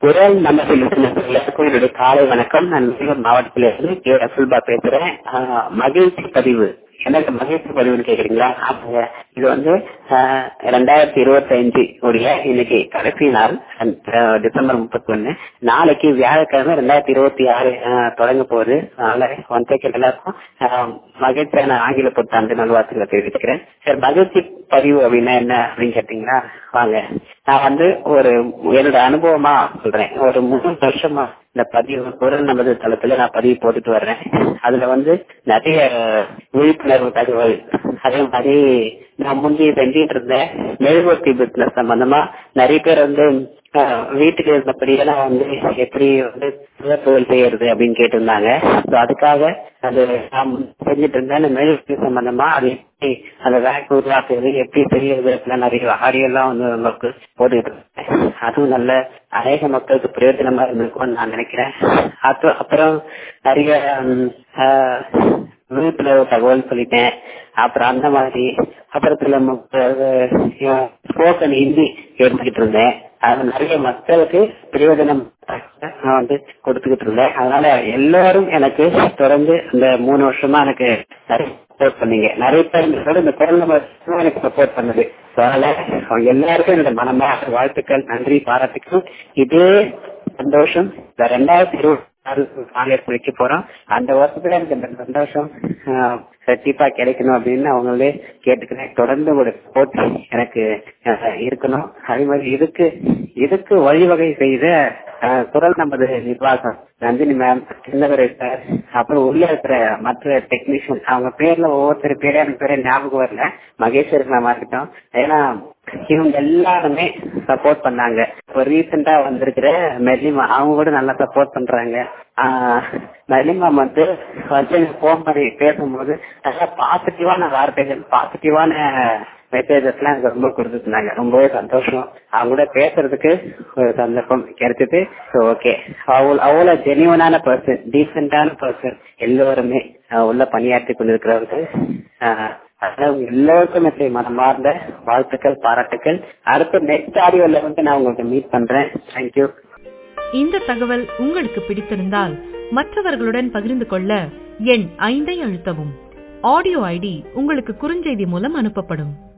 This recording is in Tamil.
குரல் நமது எல்லாருக்கும் என்னுடைய காலை வணக்கம் நான் விழுப்புரம் மாவட்டத்திலிருந்து கே ரசுல்பா பேசுறேன் ஆஹ் மகிழ்ச்சி பதிவு எனக்கு மகிழ்ச்சி பதிவுன்னு கேக்குறீங்களா ஆமாங்க இது வந்து ஆஹ் ரெண்டாயிரத்தி இருபத்தி அஞ்சு உடைய இன்னைக்கு கடைசி நாள் அஹ் டிசம்பர் முப்பத்தி ஒண்ணு நாளைக்கு வியாழக்கிழமை ரெண்டாயிரத்தி இருபத்தி ஆறு ஆஹ் தொடங்க போகுது அதனால ஒன்றைக்கு எல்லாருக்கும் ஆஹ் மகிழ்ச்சியான ஆங்கில புத்தாண்டு நல்வாழ்த்துக்களை தெரிவிச்சுக்கிறேன் சரி மகிழ்ச்சி பதிவு அப்படின்னா என்ன அப்படின்னு கேட்டீங்கன்னா வாங்க நான் வந்து ஒரு என்னோட அனுபவமா சொல்றேன் ஒரு மூணு வருஷமா இந்த பதிவு குரல் நமது தளத்துல நான் பதிவு போட்டுட்டு வர்றேன் அதுல வந்து நிறைய விழிப்புணர்வு தகவல் அதே மாதிரி நான் முந்தைய செஞ்சிட்டு இருந்தேன் மெழுகுவர்த்தி பிசினஸ் சம்பந்தமா நிறைய பேர் வந்து ஆஹ் வீட்டுக்கு இருந்தபடியே நான் வந்து எப்படி வந்து தொழில் செய்யறது அப்படின்னு கேட்டிருந்தாங்க ஸோ அதுக்காக அது நான் செஞ்சுட்டு இருந்தேன் அந்த மெழுகுவர்த்தி சம்பந்தமா அது எப்படி அந்த வேக் உருவாக்குறது எப்படி செய்யறது அப்படிலாம் நிறைய ஆடியோ எல்லாம் வந்து உங்களுக்கு போட்டுக்கிட்டு இருந்தேன் அதுவும் நல்ல அநேக மக்களுக்கு பிரயோஜனமா இருந்திருக்கும்னு நான் நினைக்கிறேன் அப்புறம் அப்புறம் நிறைய விழிப்புணர்வு தகவல் சொல்லிட்டேன் அப்புறம் அந்த மாதிரி அப்புறத்துல ஸ்போக்கன் ஹிந்தி எடுத்துக்கிட்டு இருந்தேன் அது நிறைய மக்களுக்கு பிரயோஜனம் நான் வந்து கொடுத்துக்கிட்டு இருந்தேன் அதனால எல்லாரும் எனக்கு தொடர்ந்து இந்த மூணு வருஷமா எனக்கு நிறைய சப்போர்ட் பண்ணீங்க நிறைய பேர் இந்த குரல் நம்பர் எனக்கு சப்போர்ட் பண்ணுது அதனால அவங்க எல்லாருக்கும் என்னோட மனமாக வாழ்த்துக்கள் நன்றி பாராட்டுக்கும் இதே சந்தோஷம் இந்த ரெண்டாயிரத்தி இருபத்தி ஆறு காங்கிரஸ் முடிக்க போறோம் அந்த வருஷத்துல எனக்கு இந்த சந்தோஷம் கண்டிப்பா கிடைக்கணும் அப்படின்னு அவங்களே கேட்டுக்கிறேன் தொடர்ந்து ஒரு சப்போர்ட் எனக்கு இருக்கணும் அதே மாதிரி இதுக்கு இதுக்கு வழிவகை செய்த குரல் நமது நிர்வாகம் நந்தினி மேம் சின்னவரை சார் அப்புறம் உள்ள இருக்கிற மற்ற டெக்னீஷியன் அவங்க பேர்ல ஒவ்வொருத்தர் பேரே எனக்கு பேரே ஞாபகம் வரல மகேஸ்வரி மேமா இருக்கட்டும் ஏன்னா இவங்க எல்லாருமே சப்போர்ட் பண்ணாங்க இப்போ ரீசெண்டா வந்திருக்கிற மெர்லிமா அவங்க கூட நல்லா சப்போர்ட் பண்றாங்க மெர்லிமா வந்து வந்து போன் பண்ணி பேசும்போது நல்லா பாசிட்டிவான வார்த்தைகள் பாசிட்டிவான மெசேஜஸ் எல்லாம் எனக்கு ரொம்ப கொடுத்துருந்தாங்க ரொம்பவே சந்தோஷம் அவங்க கூட பேசுறதுக்கு ஒரு சந்தர்ப்பம் கிடைச்சது ஓகே அவ்வளோ அவ்வளோ ஜெனியூனான பர்சன் டீசென்டான பர்சன் எல்லோருமே உள்ள பணியாற்றி கொண்டிருக்கிறவர்கள் எல்லாருக்கும் என்னுடைய மனமார்ந்த வாழ்த்துக்கள் பாராட்டுக்கள் அடுத்த நெக்ஸ்ட் ஆடியோல வந்து நான் உங்களுக்கு மீட் பண்றேன் தேங்க்யூ இந்த தகவல் உங்களுக்கு பிடித்திருந்தால் மற்றவர்களுடன் பகிர்ந்து கொள்ள எண் ஐந்தை அழுத்தவும் ஆடியோ ஐடி உங்களுக்கு குறுஞ்செய்தி மூலம் அனுப்பப்படும்